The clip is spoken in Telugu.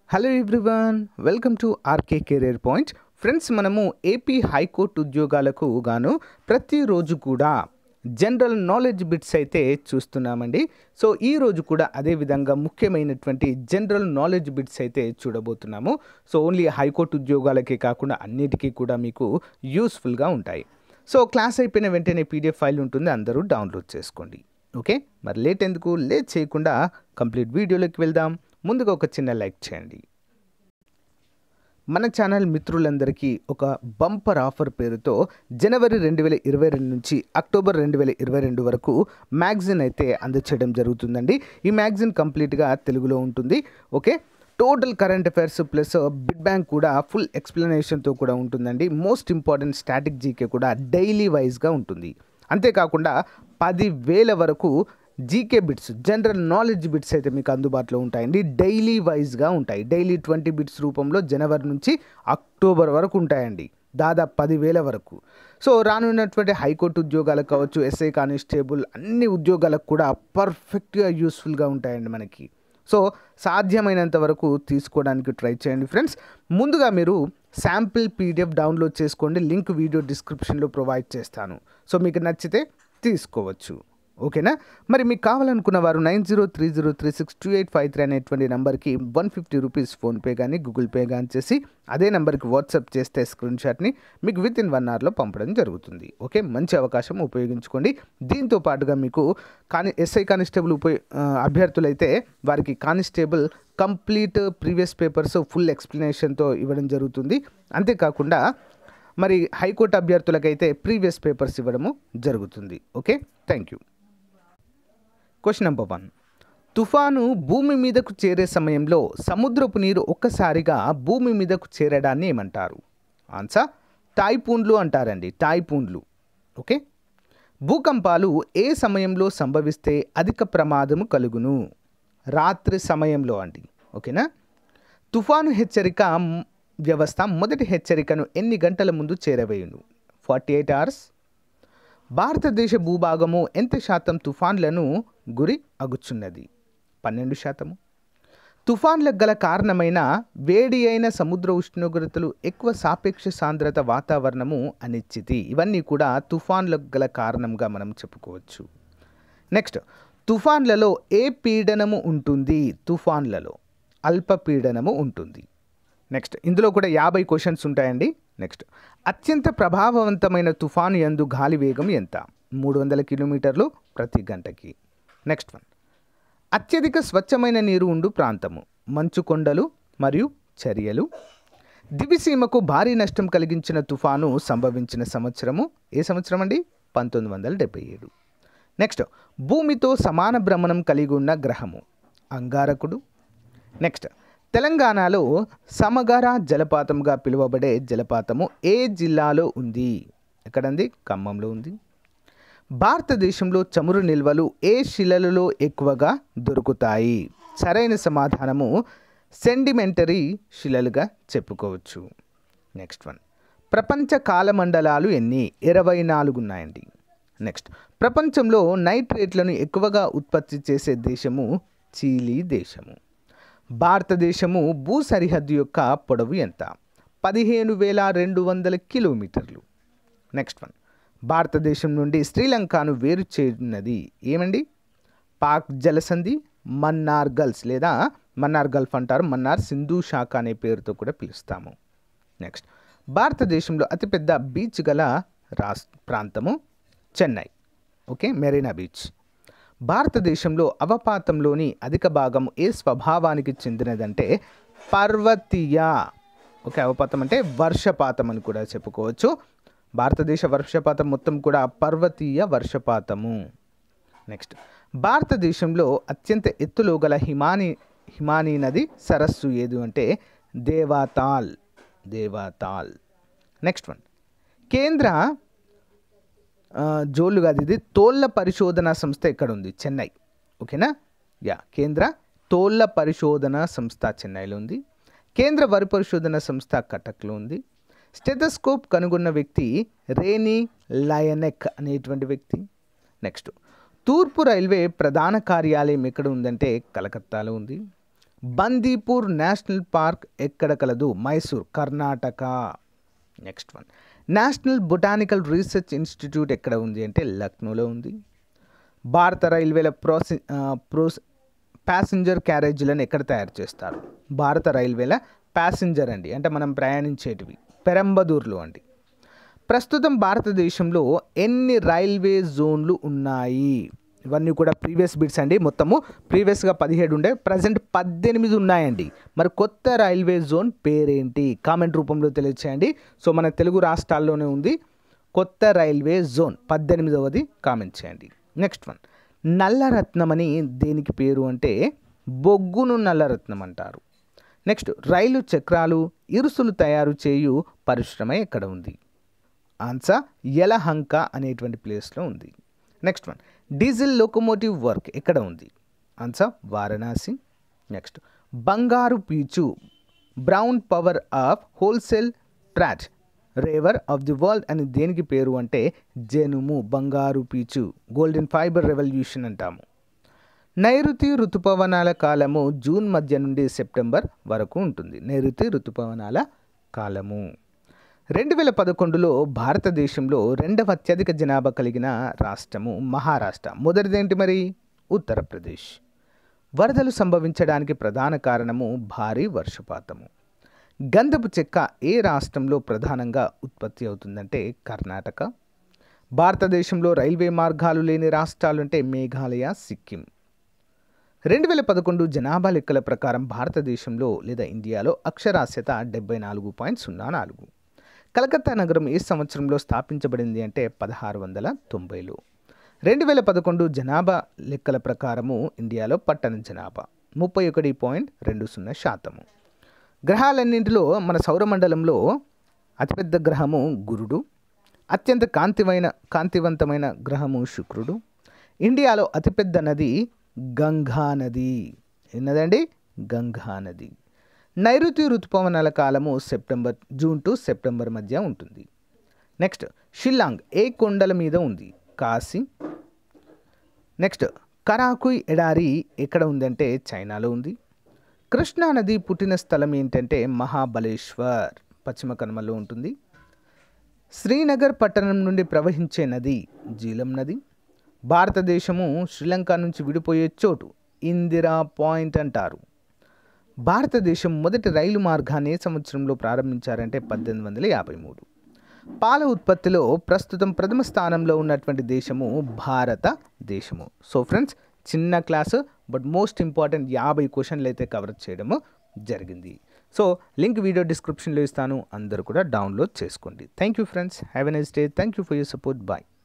hello everyone welcome to RK career point friends మనము ఏపీ హైకోర్టు ఉద్యోగాలకు గాను ప్రతిరోజు కూడా జనరల్ నాలెడ్జ్ బిట్స్ అయితే చూస్తున్నామండి సో ఈ రోజు కూడా అదే విధంగా ముఖ్యమైనటువంటి జనరల్ నాలెడ్జ్ బిట్స్ అయితే చూడబోతున్నాము సో ఓన్లీ హైకోర్టు ఉద్యోగాలకే కాకుండా అన్నిటికీ కూడా మీకు యూస్ఫుల్గా ఉంటాయి సో క్లాస్ అయిపోయిన వెంటనే పీడిఎఫ్ ఫైల్ ఉంటుంది అందరూ డౌన్లోడ్ చేసుకోండి ఓకే మరి లేట్ ఎందుకు లేట్ చేయకుండా కంప్లీట్ వీడియోలోకి వెళ్దాం ముందుగా ఒక చిన్న లైక్ చేయండి మన ఛానల్ మిత్రులందరికీ ఒక బంపర్ ఆఫర్ పేరుతో జనవరి రెండు వేల ఇరవై రెండు నుంచి అక్టోబర్ రెండు వేల ఇరవై రెండు వరకు మ్యాగజిన్ అయితే అందచేయడం జరుగుతుందండి ఈ మ్యాగజిన్ కంప్లీట్గా తెలుగులో ఉంటుంది okay total current affairs plus bit bank కూడా ఫుల్ ఎక్స్ప్లెనేషన్తో కూడా ఉంటుందండి మోస్ట్ ఇంపార్టెంట్ స్టాటిక్ జీకే కూడా డైలీ వైజ్గా ఉంటుంది అంతేకాకుండా పదివేల వరకు GK bits general knowledge bits అయితే మీకు అందుబాటులో ఉంటాయండి డైలీ వైజ్గా ఉంటాయి డైలీ ట్వంటీ బిట్స్ రూపంలో జనవరి నుంచి అక్టోబర్ వరకు ఉంటాయండి దాదాపు పదివేల వరకు సో రానున్నటువంటి హైకోర్టు ఉద్యోగాలకు కావచ్చు ఎస్ఐ కానిస్టేబుల్ అన్ని ఉద్యోగాలకు కూడా పర్ఫెక్ట్గా యూస్ఫుల్గా ఉంటాయండి మనకి సో సాధ్యమైనంత వరకు తీసుకోవడానికి ట్రై చేయండి ఫ్రెండ్స్ ముందుగా మీరు శాంపిల్ పీడిఎఫ్ డౌన్లోడ్ చేసుకోండి లింక్ వీడియో డిస్క్రిప్షన్లో ప్రొవైడ్ చేస్తాను సో మీకు నచ్చితే తీసుకోవచ్చు ఓకేనా మరి మీకు కావాలనుకున్న వారు nine zero three zero three six two eight five three అనేటువంటి నెంబర్కి వన్ ఫిఫ్టీ రూపీస్ ఫోన్పే కానీ గూగుల్ పే కానీ చేసి అదే నెంబర్కి వాట్సాప్ చేస్తే స్క్రీన్ షాట్ని మీకు విత్ ఇన్ వన్ అవర్లో పంపడం జరుగుతుంది ఓకే మంచి అవకాశం ఉపయోగించుకోండి దీంతో పాటుగా మీకు కాని ఎస్ఐ కానిస్టేబుల్ ఉపయో అభ్యర్థులైతే వారికి constable complete previous papers full ఎక్స్ప్లెనేషన్తో ఇవ్వడం జరుగుతుంది అంతేకాకుండా మరి హైకోర్టు అభ్యర్థులకైతే ప్రీవియస్ పేపర్స్ ఇవ్వడము జరుగుతుంది okay thank you question number one తుఫాను భూమి మీదకు చేరే సమయంలో సముద్రపు నీరు ఒక్కసారిగా భూమి మీదకు చేరడాన్ని ఏమంటారు ఆన్సర్ టైపూన్లు అంటారండి టైపూన్లు ఓకే భూకంపాలు ఏ సమయంలో సంభవిస్తే అధిక ప్రమాదము కలుగును రాత్రి సమయంలో అండి ఓకేనా తుఫాను హెచ్చరిక మ్- వ్యవస్థ మొదటి హెచ్చరికను ఎన్ని గంటల ముందు చేరవేయును ఫార్టీ ఎయిట్ అవర్స్ భారతదేశ భూభాగము ఎంత శాతం తుఫాన్లను గురి అగుచున్నది పన్నెండు శాతము తుఫాన్లకు గల కారణమైన వేడి అయిన సముద్ర ఉష్ణోగ్రతలు ఎక్కువ సాపేక్ష సాంద్రత వాతావరణము అనిశ్చితి ఇవన్నీ కూడా తుఫాన్లకు గల కారణంగా మనం చెప్పుకోవచ్చు నెక్స్ట్ తుఫాన్లలో ఏ పీడనము ఉంటుంది తుఫాన్లలో అల్పపీడనము ఉంటుంది నెక్స్ట్ ఇందులో కూడా యాభై క్వశ్చన్స్ ఉంటాయండి నెక్స్ట్ అత్యంత ప్రభావవంతమైన తుఫాను యందు గాలి వేగం ఎంత మూడు వందల కిలోమీటర్లు ప్రతి గంటకి నెక్స్ట్ వన్ అత్యధిక స్వచ్ఛమైన నీరు ఉండు ప్రాంతము మంచు కొండలు మరియు చర్యలు దివిసీమకు భారీ నష్టం కలిగించిన తుఫాను సంభవించిన సంవత్సరము ఏ సంవత్సరం అండి పంతొమ్మిది వందల డెబ్బై ఏడు నెక్స్ట్ భూమితో సమాన భ్రమణం కలిగి ఉన్న గ్రహము అంగారకుడు నెక్స్ట్ తెలంగాణలో సమగర జలపాతంగా పిలువబడే జలపాతము ఏ జిల్లాలో ఉంది ఎక్కడంది ఖమ్మంలో ఉంది భారతదేశంలో చమురు నిల్వలు ఏ శిలలలో ఎక్కువగా దొరుకుతాయి సరైన సమాధానము సెండిమెంటరీ శిలలుగా చెప్పుకోవచ్చు నెక్స్ట్ వన్ ప్రపంచ కాలమండలాలు ఎన్ని ఇరవై నాలుగు ఉన్నాయండి నెక్స్ట్ ప్రపంచంలో నైట్రేట్లను ఎక్కువగా ఉత్పత్తి చేసే దేశము చీలీ దేశము భారతదేశము భూ సరిహద్దు యొక్క పొడవు ఎంత పదిహేను వేల రెండు వందల కిలోమీటర్లు నెక్స్ట్ వన్ భారతదేశం నుండి శ్రీలంకను వేరు చేయున్నది ఏమండి పాక్ జలసంధి మన్నార్ గల్ఫ్ లేదా మన్నార్ గల్ఫ్ అంటారు మన్నార్ సింధు శాఖ అనే పేరుతో కూడా పిలుస్తాము నెక్స్ట్ భారతదేశంలో అతిపెద్ద బీచ్ గల రాస్ ప్రాంతము చెన్నై ఓకే మెరీనా బీచ్ భారతదేశంలో అవపాతంలోని అధిక భాగం ఏ స్వభావానికి చెందినదంటే పర్వతీయ ఓకే అవపాతం అంటే వర్షపాతం అని కూడా చెప్పుకోవచ్చు భారతదేశ వర్షపాతం మొత్తం కూడా పర్వతీయ వర్షపాతము నెక్స్ట్ భారతదేశంలో అత్యంత ఎత్తులో గల హిమాని హిమానీ నది సరస్సు ఏది అంటే దేవాతాల్ దేవాతాల్ నెక్స్ట్ వన్ కేంద్ర ఆ, జోలు కాదు ఇది తోళ్ళ పరిశోధన సంస్థ ఎక్కడ ఉంది చెన్నై ఓకేనా యా కేంద్ర తోళ్ళ పరిశోధన సంస్థ చెన్నైలో ఉంది కేంద్ర వరి పరిశోధన సంస్థ కటక్లో ఉంది స్టెథోస్కోప్ కనుగొన్న వ్యక్తి రేనీ లయనెక్ అనేటువంటి వ్యక్తి నెక్స్ట్ తూర్పు రైల్వే ప్రధాన కార్యాలయం ఎక్కడ ఉందంటే కలకత్తాలో ఉంది బందీపూర్ నేషనల్ పార్క్ ఎక్కడ కలదు Mysore Karnataka next one national botanical research institute ఎక్కడ ఉంది అంటే లక్నోలో ఉంది భారత రైల్వేల ప్రోసి ప్రోస్ ప్యాసింజర్ క్యారేజీలను ఎక్కడ తయారు చేస్తారు భారత రైల్వేల ప్యాసింజర్ అండి అంటే మనం ప్రయాణించేటివి పెరంబదూర్లో అండి ప్రస్తుతం భారతదేశంలో ఎన్ని రైల్వే జోన్లు ఉన్నాయి ఇవన్నీ కూడా ప్రీవియస్ బిట్స్ అండి మొత్తము ప్రీవియస్గా పదిహేడు ఉండే ప్రజెంట్ పద్దెనిమిది ఉన్నాయండి మరి కొత్త రైల్వే జోన్ పేరేంటి కామెంట్ రూపంలో తెలియచేయండి సో మన తెలుగు రాష్ట్రాల్లోనే ఉంది కొత్త రైల్వే జోన్ పద్దెనిమిదవది కామెంట్ చేయండి నెక్స్ట్ వన్ నల్లరత్నం అని దేనికి పేరు అంటే బొగ్గును నల్లరత్నం అంటారు నెక్స్ట్ రైలు చక్రాలు ఇరుసులు తయారు చేయు పరిశ్రమ ఎక్కడ ఉంది ఆన్సర్ యలహంక అనేటువంటి ప్లేస్లో ఉంది next one diesel locomotive work ఎక్కడ ఉంది ఆన్సర్ వారణాసి నెక్స్ట్ బంగారు పీచు బ్రౌన్ పవర్ ఆఫ్ హోల్సేల్ ట్రాచ్ రేవర్ ఆఫ్ ది వరల్డ్ అని దేనికి పేరు అంటే జనుము బంగారు పీచు గోల్డెన్ ఫైబర్ రెవల్యూషన్ అంటాము నైరుతి ఋతుపవనాల కాలము జూన్ మధ్య నుండి సెప్టెంబర్ వరకు ఉంటుంది నైరుతి ఋతుపవనాల కాలము రెండు వేల పదకొండులో భారతదేశంలో రెండవ అత్యధిక జనాభా కలిగిన రాష్ట్రము మహారాష్ట్ర మొదటిదేంటి మరి ఉత్తరప్రదేశ్ వరదలు సంభవించడానికి ప్రధాన కారణము భారీ వర్షపాతము గంధపు చెక్క ఏ రాష్ట్రంలో ప్రధానంగా ఉత్పత్తి అవుతుందంటే కర్ణాటక భారతదేశంలో రైల్వే మార్గాలు లేని రాష్ట్రాలు అంటే మేఘాలయ సిక్కిం రెండు వేల పదకొండు జనాభా లెక్కల ప్రకారం భారతదేశంలో లేదా ఇండియాలో అక్షరాస్యత డెబ్బై నాలుగు పాయింట్ సున్నా నాలుగు కలకత్తా నగరం ఏ సంవత్సరంలో స్థాపించబడింది అంటే పదహారు వందల తొంభైలో రెండు వేల పదకొండు జనాభా లెక్కల ప్రకారము ఇండియాలో పట్టణ జనాభా ముప్పై ఒకటి పాయింట్ రెండు సున్నా శాతము గ్రహాలన్నింటిలో మన సౌరమండలంలో అతిపెద్ద గ్రహము గురుడు అత్యంత కాంతివైన కాంతివంతమైన గ్రహము శుక్రుడు ఇండియాలో అతిపెద్ద నది గంగా నది ఎన్నదండి గంగా నది నైరుతి ఋతుపవనాల కాలము సెప్టెంబర్ జూన్ టు సెప్టెంబర్ మధ్య ఉంటుంది నెక్స్ట్ షిల్లాంగ్ ఏ కొండల మీద ఉంది కాశీ నెక్స్ట్ కరాకుయ్ ఎడారి ఎక్కడ ఉందంటే చైనాలో ఉంది కృష్ణా నది పుట్టిన స్థలం ఏంటంటే మహాబలేశ్వర్ పశ్చిమ కనుమలో ఉంటుంది శ్రీనగర్ పట్టణం నుండి ప్రవహించే నది జీలం నది భారతదేశము శ్రీలంక నుంచి విడిపోయే చోటు ఇందిరా పాయింట్ అంటారు భారతదేశం మొదటి రైలు మార్గాన్ని ఏ సంవత్సరంలో ప్రారంభించారంటే పద్దెనిమిది వందల యాభై మూడు పాల ఉత్పత్తిలో ప్రస్తుతం ప్రథమ స్థానంలో ఉన్నటువంటి దేశము భారతదేశము సో ఫ్రెండ్స్ చిన్న క్లాసు బట్ మోస్ట్ ఇంపార్టెంట్ యాభై క్వశ్చన్లు అయితే కవర్ చేయడము జరిగింది సో లింక్ వీడియో డిస్క్రిప్షన్లో ఇస్తాను అందరూ కూడా డౌన్లోడ్ చేసుకోండి thank you friends have a nice day thank you for your support bye